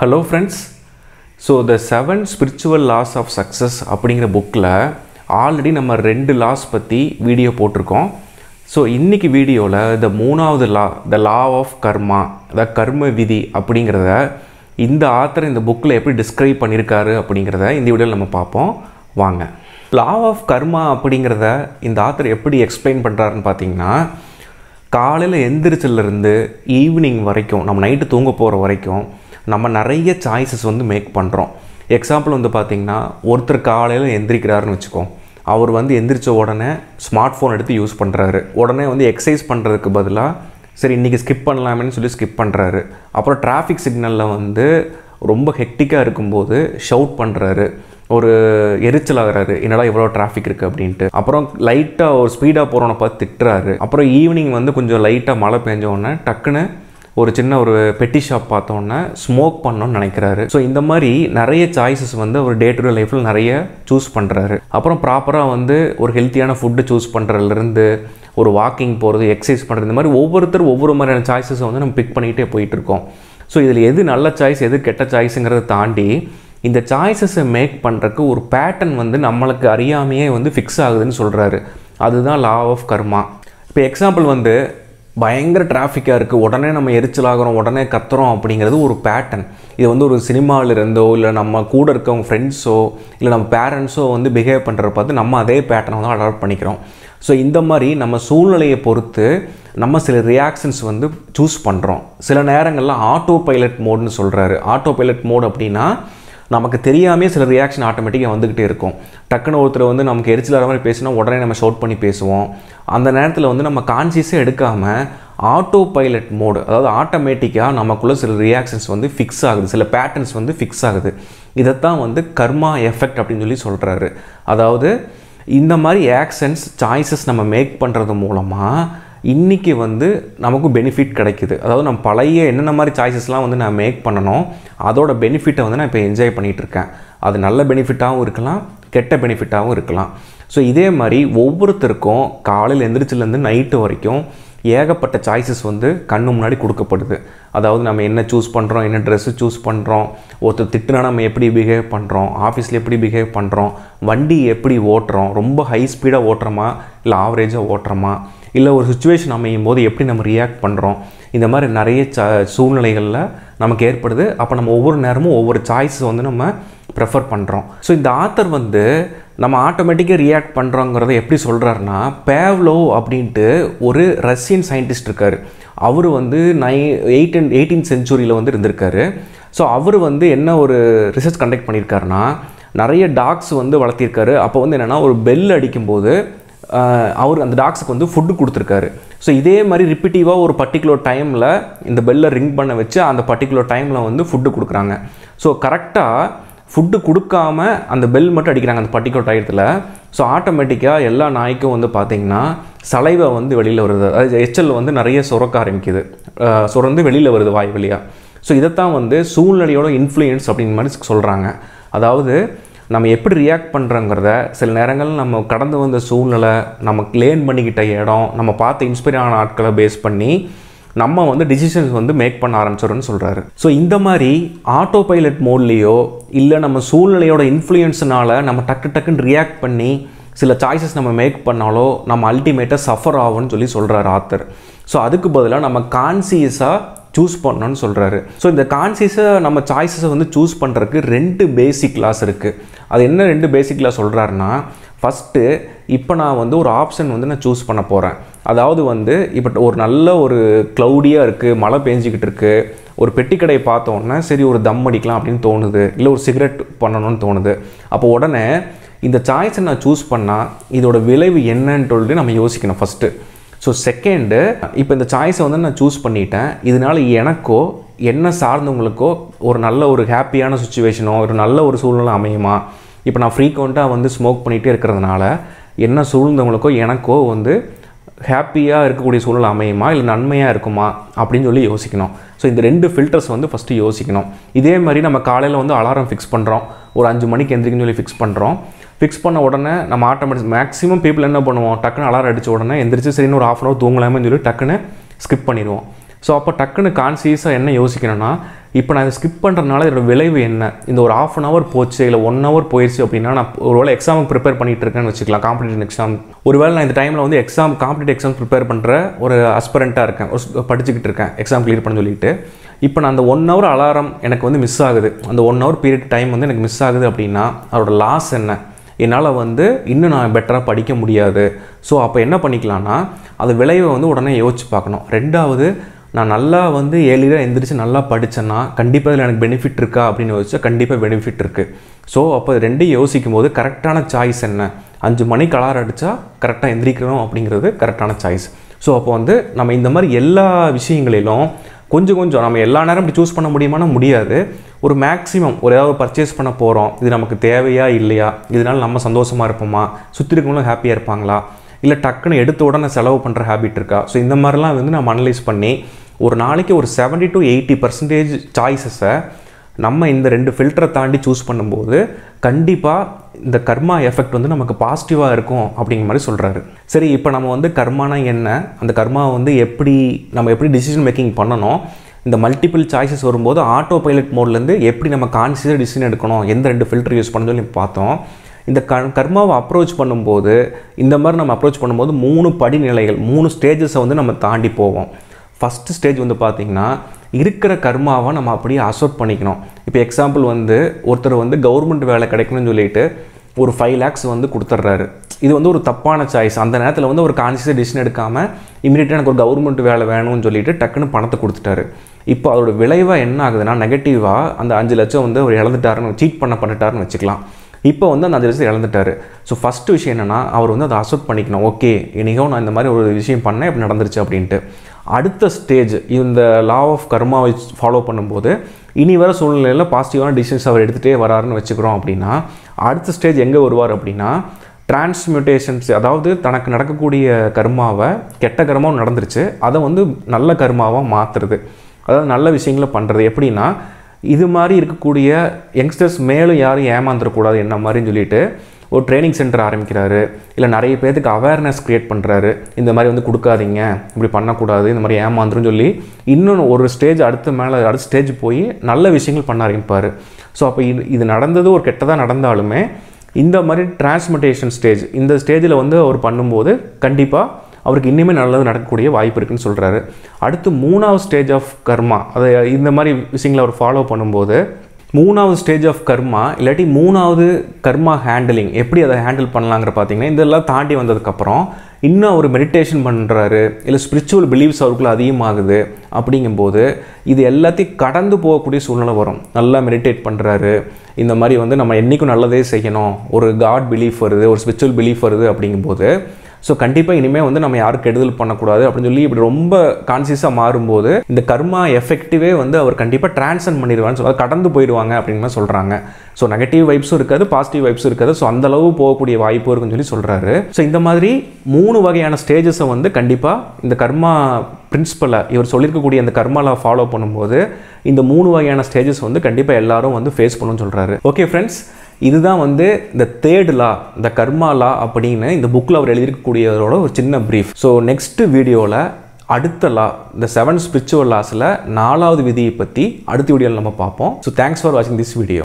hello friends so the seven spiritual laws of success அப்படிங்கிற புக்கில் already நம்ம ரெண்டு லாஸ் பற்றி வீடியோ போட்டிருக்கோம் ஸோ இன்றைக்கி வீடியோவில் இந்த மூணாவது லா த லா ஆஃப் கர்மா த கர்ம விதி அப்படிங்கிறத இந்த ஆத்தர் இந்த புக்கில் எப்படி டிஸ்கிரைப் பண்ணியிருக்காரு அப்படிங்கிறத இந்த வீடியோவில் நம்ம பார்ப்போம் வாங்க லா ஆஃப் கர்மா அப்படிங்கிறத இந்த ஆத்தர் எப்படி எக்ஸ்பிளைன் பண்ணுறாருன்னு பார்த்தீங்கன்னா காலையில் எந்திரிச்சிலேருந்து ஈவினிங் வரைக்கும் நம்ம நைட்டு தூங்க போகிற வரைக்கும் நம்ம நிறைய சாய்ஸஸ் வந்து மேக் பண்ணுறோம் எக்ஸாம்பிள் வந்து பார்த்திங்கன்னா ஒருத்தர் காலையில் எந்திரிக்கிறாருன்னு வச்சுக்கோ அவர் வந்து எந்திரிச்ச உடனே ஸ்மார்ட் ஃபோன் எடுத்து யூஸ் பண்ணுறாரு உடனே வந்து எக்ஸசைஸ் பண்ணுறதுக்கு பதிலாக சரி இன்றைக்கி ஸ்கிப் பண்ணலாமேன்னு சொல்லி ஸ்கிப் பண்ணுறாரு அப்புறம் டிராஃபிக் சிக்னலில் வந்து ரொம்ப ஹெக்டிக்காக இருக்கும்போது ஷவுட் பண்ணுறாரு ஒரு எரிச்சல் ஆகுறாரு என்னடா இவ்வளோ டிராஃபிக் இருக்குது அப்படின்ட்டு அப்புறம் லைட்டாக ஒரு ஸ்பீடாக போகிறவனை பார்த்து திட்டுறாரு அப்புறம் ஈவினிங் வந்து கொஞ்சம் லைட்டாக மழை பெஞ்ச உடனே டக்குன்னு ஒரு சின்ன ஒரு பெட்டி ஷாப் பார்த்தோன்னே ஸ்மோக் பண்ணணும்னு நினைக்கிறாரு ஸோ இந்த மாதிரி நிறைய சாய்ஸஸ் வந்து அவர் டே டு டே லைஃப்பில் நிறைய சூஸ் பண்ணுறாரு அப்புறம் ப்ராப்பராக வந்து ஒரு ஹெல்த்தியான ஃபுட்டு சூஸ் பண்ணுறதுலேருந்து ஒரு வாக்கிங் போகிறது எக்ஸசைஸ் பண்ணுறது இந்த மாதிரி ஒவ்வொருத்தர் ஒவ்வொரு மாதிரியான சாய்ஸஸை வந்து நம்ம பிக் பண்ணிகிட்டே போயிட்டு இருக்கோம் ஸோ இதில் எது நல்ல சாய்ஸ் எது கெட்ட சாய்ஸுங்கிறத தாண்டி இந்த சாய்ஸஸை மேக் பண்ணுறக்கு ஒரு பேட்டர்ன் வந்து நம்மளுக்கு அறியாமையே வந்து ஃபிக்ஸ் ஆகுதுன்னு சொல்கிறாரு அதுதான் லா ஆஃப் கர்மா இப்போ எக்ஸாம்பிள் வந்து பயங்கர டிராஃபிக்காக இருக்குது உடனே நம்ம எரிச்சலாகிறோம் உடனே கத்துறோம் அப்படிங்கிறது ஒரு பேட்டர்ன் இது வந்து ஒரு சினிமாவில் இருந்தோ இல்லை நம்ம கூட இருக்கவங்க ஃப்ரெண்ட்ஸோ இல்லை நம்ம பேரண்ட்ஸோ வந்து பிஹேவ் பண்ணுறத பார்த்து நம்ம அதே பேட்டர்னை வந்து அடாப்ட் பண்ணிக்கிறோம் ஸோ இந்த மாதிரி நம்ம சூழ்நிலையை பொறுத்து நம்ம சில ரியாக்ஷன்ஸ் வந்து சூஸ் பண்ணுறோம் சில நேரங்களில் ஆட்டோ பைலட் மோட்னு சொல்கிறாரு ஆட்டோ பைலட் மோட் அப்படின்னா நமக்கு தெரியாமே சில ரியாக்ஷன் ஆட்டோமேட்டிக்காக வந்துக்கிட்டே இருக்கும் டக்குன்னு ஒருத்தர் வந்து நமக்கு எரிச்சல் மாதிரி பேசினா உடனே நம்ம ஷவுட் பண்ணி பேசுவோம் அந்த நேரத்தில் வந்து நம்ம கான்சியஸே எடுக்காமல் ஆட்டோ பைலட் மோடு அதாவது ஆட்டோமேட்டிக்காக நமக்குள்ள சில ரியாக்ஷன்ஸ் வந்து ஃபிக்ஸ் ஆகுது சில பேட்டர்ன்ஸ் வந்து ஃபிக்ஸ் ஆகுது இதைத்தான் வந்து கர்மா எஃபெக்ட் அப்படின்னு சொல்லி சொல்கிறாரு அதாவது இந்த மாதிரி ஆக்ஷன்ஸ் சாய்ஸஸ் நம்ம மேக் பண்ணுறது மூலமாக இன்றைக்கி வந்து நமக்கு பெனிஃபிட் கிடைக்குது அதாவது நம்ம பழைய என்னென்ன மாதிரி சாய்ஸஸ்லாம் வந்து நான் மேக் பண்ணணும் அதோட பெனிஃபிட்டை வந்து நான் இப்போ என்ஜாய் பண்ணிகிட்ருக்கேன் அது நல்ல பெனிஃபிட்டாகவும் இருக்கலாம் கெட்ட பெனிஃபிட்டாகவும் இருக்கலாம் ஸோ இதே மாதிரி ஒவ்வொருத்தருக்கும் காலையில் எந்திரிச்சிலேருந்து நைட்டு வரைக்கும் ஏகப்பட்ட சாய்ஸஸ் வந்து கண்ணு முன்னாடி கொடுக்கப்படுது அதாவது நம்ம என்ன சூஸ் பண்ணுறோம் என்ன ட்ரெஸ்ஸு சூஸ் பண்ணுறோம் ஒருத்தர் திட்டுனா நம்ம எப்படி பிஹேவ் பண்ணுறோம் ஆஃபீஸில் எப்படி பிஹேவ் பண்ணுறோம் வண்டி எப்படி ஓட்டுறோம் ரொம்ப ஹை ஸ்பீடாக ஓட்டுறோமா இல்லை ஆவரேஜாக ஓட்டுறோமா இல்லை ஒரு சுச்சுவேஷன் அமையும் போது எப்படி நம்ம ரியாக்ட் பண்ணுறோம் இந்த மாதிரி நிறைய ச சூழ்நிலைகளில் நமக்கு ஏற்படுது அப்போ நம்ம ஒவ்வொரு நேரமும் ஒவ்வொரு சாய்ஸ் வந்து நம்ம ப்ரெஃபர் பண்ணுறோம் ஸோ இந்த ஆத்தர் வந்து நம்ம ஆட்டோமேட்டிக்காக ரியாக்ட் பண்ணுறோங்கிறத எப்படி சொல்கிறாருன்னா பேவ்லோ அப்படின்ட்டு ஒரு ரஷ்யன் சயின்டிஸ்ட் இருக்கார் அவர் வந்து நை எயிட்டீன் எயிட்டீன் செஞ்சுரியில் வந்து இருந்திருக்காரு ஸோ அவர் வந்து என்ன ஒரு ரிசர்ச் கண்டக்ட் பண்ணியிருக்காருன்னா நிறைய டாக்ஸ் வந்து வளர்த்திருக்காரு அப்போ வந்து என்னென்னா ஒரு பெல் அடிக்கும்போது அவர் அந்த டாக்ஸுக்கு வந்து ஃபுட்டு கொடுத்துருக்காரு ஸோ இதே மாதிரி ரிப்பீட்டிவாக ஒரு பர்டிகுலர் டைமில் இந்த பெல்லை ரிங் பண்ண வச்சு அந்த பர்டிகுலர் டைமில் வந்து ஃபுட்டு கொடுக்குறாங்க ஸோ கரெக்டாக ஃபுட்டு கொடுக்காம அந்த பெல் மட்டும் அடிக்கிறாங்க அந்த பர்டிகுலர் டயத்தில் ஸோ ஆட்டோமேட்டிக்காக எல்லா நாய்க்கும் வந்து பார்த்திங்கன்னா சலைவை வந்து வெளியில் வருது அதாவது எச்சல் வந்து நிறைய சுரக்க ஆரம்பிக்குது சுரந்து வெளியில் வருது வாய் வழியாக ஸோ இதைத்தான் வந்து சூழ்நிலையோட இன்ஃப்ளூயன்ஸ் அப்படிங்கிற மாதிரி சொல்கிறாங்க அதாவது நம்ம எப்படி ரியாக்ட் பண்ணுறோங்கிறத சில நேரங்கள் நம்ம கடந்து வந்த சூழ்நிலை நம்ம லேர்ன் பண்ணிக்கிட்ட இடம் நம்ம பார்த்து இன்ஸ்பைர் ஆன ஆட்களை பேஸ் பண்ணி நம்ம வந்து டிசிஷன்ஸ் வந்து மேக் பண்ண ஆரம்பிச்சிடும்னு சொல்கிறாரு ஸோ இந்த மாதிரி ஆட்டோ பைலட் மோட்லேயோ இல்லை நம்ம சூழ்நிலையோட இன்ஃப்ளூயன்ஸ்னால நம்ம டக்கு டக்குன்னு ரியாக்ட் பண்ணி சில சாய்ஸஸ் நம்ம மேக் பண்ணாலோ நம்ம அல்டிமேட்டாக சஃபர் ஆகும்னு சொல்லி சொல்கிறார் ஆத்தர் ஸோ அதுக்கு பதிலாக நம்ம கான்சியஸாக சூஸ் பண்ணணும்னு சொல்கிறாரு ஸோ இந்த கான்சியஸை நம்ம சாய்ஸஸை வந்து சூஸ் பண்ணுறதுக்கு ரெண்டு பேசிக் கிளாஸ் இருக்குது அது என்ன ரெண்டு பேசிக் கிளாஸ் சொல்கிறாருன்னா ஃபஸ்ட்டு இப்போ நான் வந்து ஒரு ஆப்ஷன் வந்து நான் சூஸ் பண்ண போகிறேன் அதாவது வந்து இப்போ ஒரு நல்ல ஒரு க்ளவுடியாக இருக்குது மழை பெஞ்சிக்கிட்டு இருக்குது ஒரு பெட்டி கடையை பார்த்தோன்னே சரி ஒரு தம் அடிக்கலாம் அப்படின்னு தோணுது இல்லை ஒரு சிகரெட் பண்ணணும்னு தோணுது அப்போ உடனே இந்த சாய்ஸை நான் சூஸ் பண்ணால் இதோட விளைவு என்னன்னு சொல்லிட்டு நம்ம யோசிக்கணும் ஃபஸ்ட்டு ஸோ செகண்டு இப்போ இந்த சாய்ஸை வந்து நான் சூஸ் பண்ணிட்டேன் இதனால் எனக்கோ என்ன சார்ந்தவங்களுக்கோ ஒரு நல்ல ஒரு ஹாப்பியான சுச்சுவேஷனோ ஒரு நல்ல ஒரு சூழ்நிலை அமையுமா இப்போ நான் ஃப்ரீக்வெண்ட்டாக வந்து ஸ்மோக் பண்ணிகிட்டே இருக்கிறதுனால என்ன சூழ்ந்தவங்களுக்கோ எனக்கோ வந்து ஹாப்பியாக இருக்கக்கூடிய சூழ்நிலை அமையுமா இல்லை நன்மையாக இருக்குமா அப்படின்னு சொல்லி யோசிக்கணும் ஸோ இந்த ரெண்டு ஃபில்டர்ஸ் வந்து ஃபஸ்ட்டு யோசிக்கணும் இதே மாதிரி நம்ம காலையில் வந்து அலாரம் ஃபிக்ஸ் பண்ணுறோம் ஒரு அஞ்சு மணிக்கு எந்திரிக்கணும்னு சொல்லி ஃபிக்ஸ் பண்ணுறோம் ஃபிக்ஸ் பண்ண உடனே நம்ம ஆட்டோமேட்டிக் மேக்ஸிமம் பீப்புள் என்ன பண்ணுவோம் டக்குன்னு அலாரம் அடித்த உடனே எந்திரிச்சு சரின்னு ஒரு ஆஃப் அன் அவர் தூங்கலாமேன்னு சொல்லி டக்குன்னு ஸ்கிப் பண்ணிடுவோம் ஸோ அப்போ டக்குன்னு கான்சியஸாக என்ன யோசிக்கணும்னா இப்போ நான் இதை ஸ்கிப் பண்ணுறதுனால இதோட விளைவு என்ன இந்த ஒரு ஆஃப் அன் ஹவர் போச்சு இல்லை ஒன் ஹவர் போயிடுச்சு அப்படின்னா நான் ஒருவேளை எக்ஸாமுக்கு ப்ரிப்பேர் பண்ணிட்டு இருக்கேன்னு வச்சுக்கலாம் காம்படிட்டிவ் எக்ஸாம் ஒருவேளை நான் இந்த டைமில் வந்து எக்ஸாம் காம்படிட்டிவ் எக்ஸாம் ப்ரிப்பேர் பண்ணுற ஒரு அஸ்பரண்ட்டாக இருக்கேன் ஒரு ஸ்- படிச்சுக்கிட்டு இருக்கேன் எக்ஸாம் கிளியர் பண்ண சொல்லிட்டு இப்போ நான் அந்த ஒன் ஹவர் அலாரம் எனக்கு வந்து மிஸ் ஆகுது அந்த ஒன் ஹவர் பீரியட் டைம் வந்து எனக்கு மிஸ் ஆகுது அப்படின்னா அதோட லாஸ் என்ன என்னால் வந்து இன்னும் நான் பெட்டராக படிக்க முடியாது ஸோ அப்போ என்ன பண்ணிக்கலாம்னா அது விளைவை வந்து உடனே யோசிச்சு பார்க்கணும் ரெண்டாவது நான் நல்லா வந்து ஏழியாக எந்திரிச்சு நல்லா படித்தேன்னா கண்டிப்பாக இதில் எனக்கு பெனிஃபிட் இருக்கா அப்படின்னு யோசிச்சா கண்டிப்பாக பெனிஃபிட் இருக்குது ஸோ அப்போ ரெண்டையும் யோசிக்கும் போது கரெக்டான சாய்ஸ் என்ன அஞ்சு மணிக்கு அலாரம் அடித்தா கரெக்டாக எந்திரிக்கணும் அப்படிங்கிறது கரெக்டான சாய்ஸ் ஸோ அப்போ வந்து நம்ம இந்த மாதிரி எல்லா விஷயங்களிலும் கொஞ்சம் கொஞ்சம் நம்ம எல்லா நேரம் இப்படி சூஸ் பண்ண முடியுமானா முடியாது ஒரு மேக்ஸிமம் ஒரு ஏதாவது பர்ச்சேஸ் பண்ண போகிறோம் இது நமக்கு தேவையா இல்லையா இதனால நம்ம சந்தோஷமாக இருப்போமா சுற்றி இருக்கவங்களும் ஹாப்பியாக இருப்பாங்களா இல்லை டக்குன்னு எடுத்த உடனே செலவு பண்ணுற ஹேபிட் இருக்கா ஸோ இந்த மாதிரிலாம் வந்து நம்ம அனலைஸ் பண்ணி ஒரு நாளைக்கு ஒரு 70 டு எயிட்டி பர்சன்டேஜ் சாய்ஸஸை நம்ம இந்த ரெண்டு ஃபில்டரை தாண்டி சூஸ் பண்ணும்போது கண்டிப்பாக இந்த கர்மா எஃபெக்ட் வந்து நமக்கு பாசிட்டிவாக இருக்கும் அப்படிங்கிற மாதிரி சொல்கிறாரு சரி இப்போ நம்ம வந்து கர்மானா என்ன அந்த கர்மாவை வந்து எப்படி நம்ம எப்படி டிசிஷன் மேக்கிங் பண்ணணும் இந்த மல்டிபிள் சாய்ஸஸ் வரும்போது ஆட்டோ பைலட் மோட்லேருந்து எப்படி நம்ம கான்சியஸாக டிசிஷன் எடுக்கணும் எந்த ரெண்டு ஃபில்டர் யூஸ் பண்ண சொல்லி பார்த்தோம் இந்த க கர்மாவை அப்ரோச் பண்ணும்போது இந்த மாதிரி நம்ம அப்ரோச் பண்ணும்போது மூணு படிநிலைகள் மூணு ஸ்டேஜஸை வந்து நம்ம தாண்டி போவோம் ஃபஸ்ட்டு ஸ்டேஜ் வந்து பார்த்திங்கன்னா இருக்கிற கர்மாவை நம்ம அப்படியே அசோட் பண்ணிக்கணும் இப்போ எக்ஸாம்பிள் வந்து ஒருத்தர் வந்து கவர்மெண்ட் வேலை கிடைக்கணும்னு சொல்லிட்டு ஒரு ஃபைவ் லேக்ஸ் வந்து கொடுத்துட்றாரு இது வந்து ஒரு தப்பான சாய்ஸ் அந்த நேரத்தில் வந்து ஒரு கான்சியஸ் டிசிஷன் எடுக்காமல் இமீடியட்டாக எனக்கு ஒரு கவர்மெண்ட் வேலை வேணும்னு சொல்லிட்டு டக்குன்னு பணத்தை கொடுத்துட்டாரு இப்போ அதோட விளைவாக என்ன ஆகுதுன்னா நெகட்டிவாக அந்த அஞ்சு லட்சம் வந்து அவர் இழந்துட்டாருன்னு சீட் பண்ண பண்ணிட்டாருன்னு வச்சுக்கலாம் இப்போ வந்து அந்த அஞ்சு லட்சம் இழந்துட்டாரு ஸோ ஃபஸ்ட்டு விஷயம் என்னென்னா அவர் வந்து அதை அசோட் பண்ணிக்கணும் ஓகே இன்றைக்கும் நான் இந்த மாதிரி ஒரு விஷயம் பண்ணேன் இப்படி நடந்துருச்சு அப்படின்ட்டு அடுத்த ஸ்டேஜ் இந்த லா ஆஃப் கர்மாவை ஃபாலோ பண்ணும்போது இனி வர சூழ்நிலையில் பாசிட்டிவான டிசிஷன்ஸ் அவர் எடுத்துகிட்டே வராருன்னு வச்சுக்கிறோம் அப்படின்னா அடுத்த ஸ்டேஜ் எங்கே வருவார் அப்படின்னா டிரான்ஸ்மியூட்டேஷன்ஸ் அதாவது தனக்கு நடக்கக்கூடிய கர்மாவை கெட்ட கர்மாவும் நடந்துருச்சு அதை வந்து நல்ல கர்மாவாக மாற்றுறது அதாவது நல்ல விஷயங்களை பண்ணுறது எப்படின்னா இது மாதிரி இருக்கக்கூடிய யங்ஸ்டர்ஸ் மேலும் யாரும் ஏமாந்துடக்கூடாது என்ன மாதிரின்னு சொல்லிட்டு ஒரு ட்ரைனிங் சென்டர் ஆரம்பிக்கிறாரு இல்லை நிறைய பேருக்கு அவேர்னஸ் க்ரியேட் பண்ணுறாரு இந்த மாதிரி வந்து கொடுக்காதீங்க இப்படி பண்ணக்கூடாது இந்த மாதிரி ஏமாந்துரும் சொல்லி இன்னொன்று ஒரு ஸ்டேஜ் அடுத்த மேலே அடுத்த ஸ்டேஜ் போய் நல்ல விஷயங்கள் பண்ண ஆரம்பிப்பார் ஸோ அப்போ இது இது நடந்தது ஒரு கெட்டதாக நடந்தாலுமே இந்த மாதிரி டிரான்ஸ்மிட்டேஷன் ஸ்டேஜ் இந்த ஸ்டேஜில் வந்து அவர் பண்ணும்போது கண்டிப்பாக அவருக்கு இன்னுமே நல்லது நடக்கக்கூடிய வாய்ப்பு இருக்குன்னு சொல்கிறாரு அடுத்து மூணாவது ஸ்டேஜ் ஆஃப் கர்மா அதை இந்த மாதிரி விஷயங்களை அவர் ஃபாலோ பண்ணும்போது மூணாவது ஸ்டேஜ் ஆஃப் கர்மா இல்லாட்டி மூணாவது கர்மா ஹேண்டிலிங் எப்படி அதை ஹேண்டில் பண்ணலாங்கிற பார்த்தீங்கன்னா இதெல்லாம் தாண்டி வந்ததுக்கப்புறம் இன்னும் அவர் மெடிடேஷன் பண்ணுறாரு இல்லை ஸ்பிரிச்சுவல் பிலீவ்ஸ் அவருக்குள்ள அதிகமாகுது அப்படிங்கும்போது இது எல்லாத்தையும் கடந்து போகக்கூடிய சூழ்நிலை வரும் நல்லா மெடிடேட் பண்ணுறாரு இந்த மாதிரி வந்து நம்ம என்றைக்கும் நல்லதே செய்யணும் ஒரு காட் பிலீஃப் வருது ஒரு ஸ்பிரிச்சுவல் பிலீஃப் வருது அப்படிங்கும்போது ஸோ கண்டிப்பாக இனிமேல் வந்து நம்ம யாரும் கெடுதல் பண்ணக்கூடாது அப்படின்னு சொல்லி இப்படி ரொம்ப கான்சியஸாக மாறும்போது இந்த கர்மா எஃபெக்டிவே வந்து அவர் கண்டிப்பாக டிரான்சன் பண்ணிடுவான்னு சொல்ல கடந்து போயிடுவாங்க அப்படின்னு மாதிரி சொல்கிறாங்க ஸோ நெகட்டிவ் வைப்ஸும் இருக்காது பாசிட்டிவ் வைப்ஸும் இருக்காது ஸோ அந்த அளவு போகக்கூடிய வாய்ப்பு இருக்குன்னு சொல்லி சொல்கிறாரு ஸோ இந்த மாதிரி மூணு வகையான ஸ்டேஜஸை வந்து கண்டிப்பாக இந்த கர்மா பிரின்சிபலை இவர் சொல்லியிருக்கக்கூடிய அந்த கர்மாவில் ஃபாலோ பண்ணும்போது இந்த மூணு வகையான ஸ்டேஜஸ் வந்து கண்டிப்பாக எல்லாரும் வந்து ஃபேஸ் பண்ணணும்னு சொல்கிறாரு ஓகே ஃப்ரெண்ட்ஸ் இதுதான் வந்து இந்த தேர்ட் லா இந்த கர்மா லா அப்படின்னு இந்த புக்கில் அவர் எழுதியிருக்கக்கூடியதோட ஒரு சின்ன ப்ரீஃப் ஸோ நெக்ஸ்ட் வீடியோவில் அடுத்த லா இந்த செவன் ஸ்பிரிச்சுவல் லாஸில் நாலாவது விதியை பற்றி அடுத்த வீடியோவில் நம்ம பார்ப்போம் ஸோ தேங்க்ஸ் ஃபார் வாட்சிங் திஸ் வீடியோ